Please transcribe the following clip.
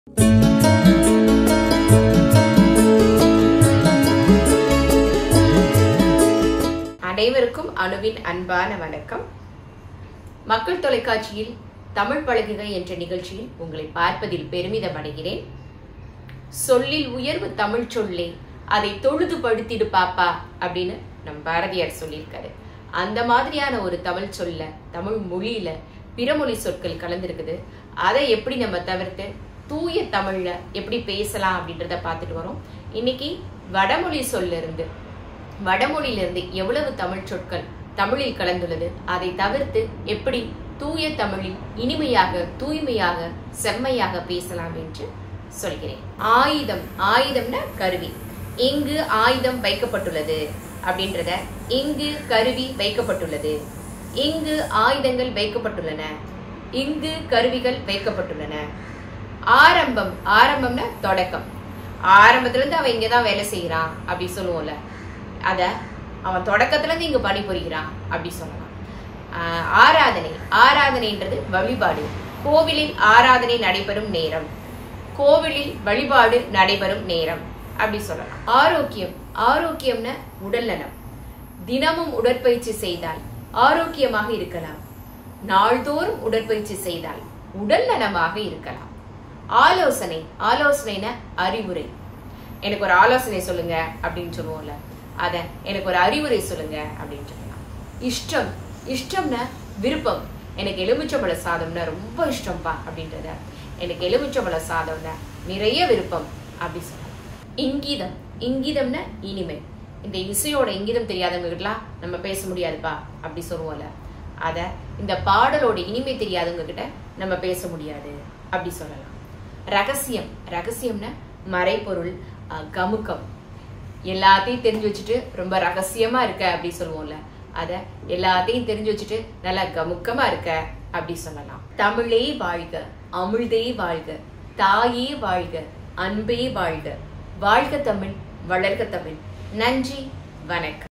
அனைவருக்கும் அணுவின் அன்பான வணக்கம் மக்கள் தொலைக்காட்சியில் தமிழ் பழகுக என்ற நிகழ்ச்சியில் உங்களை பார்ப்பதில் பெருமிதம் அடைகிறேன் சொல்லில் உயர்வு தமிழ் சொல்லே அதை தொழுது படுத்திடு பாப்பா அப்படின்னு நம் பாரதியார் சொல்லியிருக்காரு அந்த மாதிரியான ஒரு தமிழ் சொல்ல தமிழ் மொழியில பிறமொழி சொற்கள் கலந்துருக்குது அதை எப்படி நம்ம தவிர்த்து தூய தமிழ்ல எப்படி பேசலாம் அப்படின்றத பார்த்துட்டு வரோம் இன்னைக்கு வடமொழி சொல்ல இருந்து வடமொழியிலிருந்து எவ்வளவு தமிழ் சொற்கள் தமிழில் கலந்துள்ளது அதை தவிர்த்து எப்படி தூய தமிழில் இனிமையாக தூய்மையாக செம்மையாக பேசலாம் என்று சொல்கிறேன் ஆயுதம் ஆயுதம்னா கருவி இங்கு ஆயுதம் வைக்கப்பட்டுள்ளது அப்படின்றத இங்கு கருவி வைக்கப்பட்டுள்ளது இங்கு ஆயுதங்கள் வைக்கப்பட்டுள்ளன இங்கு கருவிகள் வைக்கப்பட்டுள்ளன ஆரம்பம் ஆரம்பம்னா தொடக்கம் ஆரம்பத்துல இருந்து அவன் இங்கதான் வேலை செய்யறான் அப்படி சொல்லுவோம்ல அத அவன் தொடக்கத்துல இருந்து இங்க பணிபுரிகிறான் அப்படி சொல்லலாம் ஆஹ் ஆராதனை ஆராதனைன்றது வழிபாடு கோவிலில் ஆராதனை நடைபெறும் நேரம் கோவிலில் வழிபாடு நடைபெறும் நேரம் அப்படி சொல்லலாம் ஆரோக்கியம் ஆரோக்கியம்னா உடல் நலம் தினமும் உடற்பயிற்சி செய்தால் ஆரோக்கியமாக இருக்கலாம் நாள்தோறும் உடற்பயிற்சி செய்தால் உடல் நலமாக இருக்கலாம் ஆலோசனை ஆலோசனைனா அறிவுரை எனக்கு ஒரு ஆலோசனை சொல்லுங்க அப்படின்னு சொல்லுவோம்ல அத எனக்கு ஒரு அறிவுரை சொல்லுங்க அப்படின்னு சொல்லலாம் இஷ்டம் இஷ்டம்னா விருப்பம் எனக்கு எலுமிச்சம்பழ சாதம்னா ரொம்ப இஷ்டம்ப்பா அப்படின்றத எனக்கு எலுமிச்சம்பழ சாதம்னா நிறைய விருப்பம் அப்படி சொல்லலாம் இங்கீதம் இங்கீதம்னா இனிமை இந்த இசையோட இங்கிதம் தெரியாதவங்ககிட்டலாம் நம்ம பேச முடியாதுப்பா அப்படி சொல்லுவோம்ல அத இந்த பாடலோட இனிமை தெரியாதவங்க கிட்ட நம்ம பேச முடியாது அப்படி சொல்லலாம் ரகசியம் ரகசியம்னா மறைபொருள் அஹ், கமுக்கம் எல்லாத்தையும் தெரிஞ்சு வச்சுட்டு ரொம்ப ரகசியமா இருக்க அப்படி சொல்லுவோம்ல அத எல்லாத்தையும் தெரிஞ்சு வச்சுட்டு நல்லா கமுக்கமா இருக்க அப்படி சொல்லலாம் தமிழே வாழ்க அமிழ்தே வாழ்க தாயே வாழ்க அன்பே வாழ்க வாழ்க தமிழ் வளர்க தமிழ் நன்றி வணக்கம்